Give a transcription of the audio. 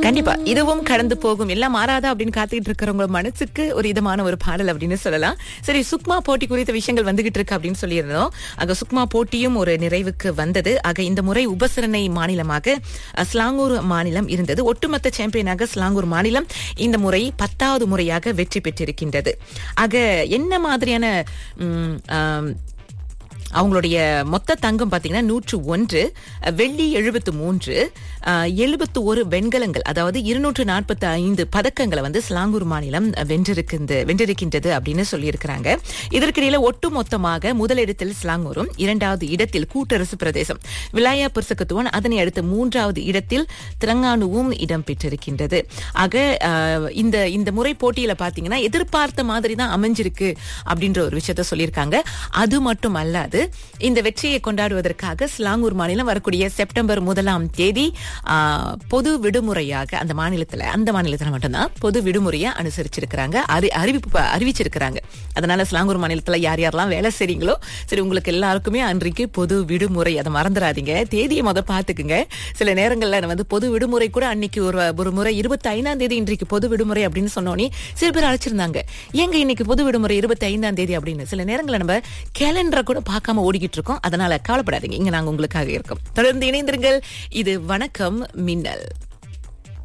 கண்டிப்பா இதுவும் கடந்து போகும் எல்லாம் மாறாதா அப்படின்னு காத்துக்கிட்டு இருக்கிறவங்க மனசுக்கு ஒரு இதமான ஒரு பாடல் அப்படின்னு சொல்லலாம் சரி சுக்மா போட்டி குறித்த விஷயங்கள் வந்துகிட்டு இருக்கு அப்படின்னு சொல்லியிருந்தோம் ஆக சுக்மா போட்டியும் ஒரு நிறைவுக்கு வந்தது ஆக இந்த முறை உபசரணை மாநிலமாக அஹ், ஸ்லாங்கூர் மாநிலம் இருந்தது ஒட்டுமொத்த சாம்பியனாக ஸ்லாங்கூர் மாநிலம் இந்த முறை பத்தாவது முறையாக வெற்றி பெற்றிருக்கின்றது ஆக என்ன மாதிரியான ம், ஆம், அவங்களுடைய மொத்த தங்கம் பாத்தீங்கன்னா நூற்று ஒன்று வெள்ளி எழுபத்து மூன்று எழுபத்து ஒரு வெண்கலங்கள் அதாவது இருநூற்று நாற்பத்தி ஐந்து பதக்கங்களை வந்து ஸ்லாங்கூர் மாநிலம் வென்றிருக்கின்ற வென்றிருக்கின்றது அப்படின்னு சொல்லியிருக்கிறாங்க இதற்கிடையில ஒட்டுமொத்தமாக முதலிடத்தில் ஸ்லாங்கூரும் இரண்டாவது இடத்தில் கூட்டரசு பிரதேசம் விலாயா புர்சகத்துவன் அதனை அடுத்து மூன்றாவது இடத்தில் திரங்கானுவும் இடம் பெற்றிருக்கின்றது ஆக அஹ், இந்த இந்த முறை போட்டியில பாத்தீங்கன்னா எதிர்பார்த்த மாதிரி தான் அமைஞ்சிருக்கு அப்படின்ற ஒரு விஷயத்த சொல்லியிருக்காங்க அது மட்டும் அல்லாது இந்த வெற்றியை கொண்டாடுவதற்காக ஸ்லாங்கூர் மாநிலம் வரக்கூடிய செப்டம்பர் முதலாம் தேதி ஆ, பொது விடுமுறையாக அந்த மாநிலத்துல அந்த மாநிலத்துல மட்டும்தான் பொது விடுமுறையை அனுசரிச்சிருக்கிறாங்க அறி- அறிவிப்பு ப- அறிவிச்சிருக்கிறாங்க அதனால ஸ்லாங்கூர் மாநிலத்துல யார் யாரெல்லாம் வேலை செய்றீங்களோ சரி உங்களுக்கு எல்லாருக்குமே அன்றைக்கு பொது விடுமுறை அதை மறந்துடாதீங்க தேதியை முத பாத்துக்குங்க சில நேரங்கள்ல வந்து பொது விடுமுறை கூட அன்னைக்கு ஒரு ஒரு முறை இருபத்தி ஐந்தாம் தேதி இன்றைக்கு பொது விடுமுறை அப்படின்னு சொன்னோன்னே சில பேர் அழைச்சிருந்தாங்க ஏங்க இன்னைக்கு பொது விடுமுறை இருபத்தி ஐந்தாம் தேதி அப்படின்னு சில நேரங்கள்ல நம்ம கேலண்டரை கூட பார்க்காம ஓடிக்கிட்டு இருக்கோம் அதனால கவலைப்படாதீங்க இங்க நாங்க உங்களுக்காக இருக்கோம் தொடர்ந்து இணைந்திருங்கள் இது வணக்கம் மின்னல்